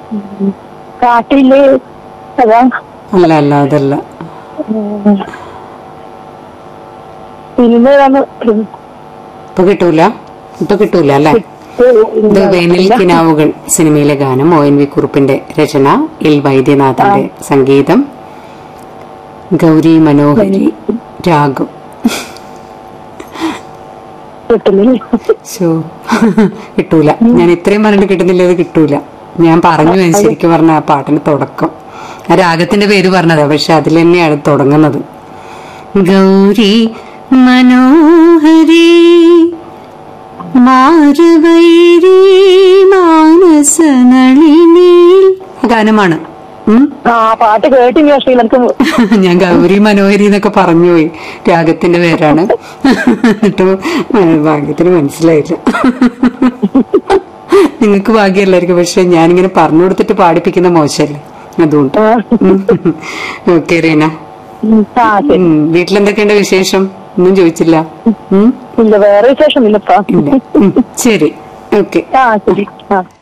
കാട്ടില് അതാ അല്ല അല്ല അതല്ല സിനിമ ഏതാണ്? ഇപ്പൊ കിട്ടൂല ഇപ്പൊ കിട്ടൂല അല്ലേ ഇത് വേനൽ കിനാവുകൾ സിനിമയിലെ ഗാനം ഒ എൻ വി കുറുപ്പിന്റെ രചന എൽ വൈദ്യനാഥന്റെ സംഗീതം ഗൗരി മനോഹരി രാഗം കിട്ടില്ലേ ശോ കിട്ടൂല ഞാൻ ഇത്രയും പറഞ്ഞിട്ട് കിട്ടുന്നില്ല അത് കിട്ടൂല ഞാൻ പറഞ്ഞു ഞാൻ ശരിക്കും പറഞ്ഞ ആ പാട്ടിന്റെ തുടക്കം ആ രാഗത്തിന്റെ പേര് പറഞ്ഞതാ പക്ഷെ അതിൽ തന്നെയാണ് തുടങ്ങുന്നത് ഗൗരി മനോഹരി മാറുവൈരി മാനസനളിനി ആ ഗാനമാണ് ഉം ആ പാട്ട് കേട്ടില്ല പക്ഷേ എനിക്ക് ഞാൻ ഗൗരി മനോഹരി എന്നൊക്കെ പറഞ്ഞു പോയി രാഗത്തിന്റെ പേരാണ് എന്നിട്ട് ഭാഗ്യത്തിന് മനസ്സിലായില്ല നിങ്ങൾക്ക് ഭാഗ്യമല്ലായിരിക്കും പക്ഷെ ഞാനിങ്ങനെ പറഞ്ഞു കൊടുത്തിട്ട് പാടിപ്പിക്കുന്ന മോശമല്ലേ അതുകൊണ്ട് ഓക്കെ റീന ആ ശരി ഉം, വീട്ടിലെന്തൊക്കെയുണ്ട് വിശേഷം ഒന്നും ചോദിച്ചില്ല ഉം, ഇല്ല വേറെ വിശേഷം ഇല്ലപ്പാ ഇല്ല ഉം, ശരി ഓക്കെ ആ ശരി ആ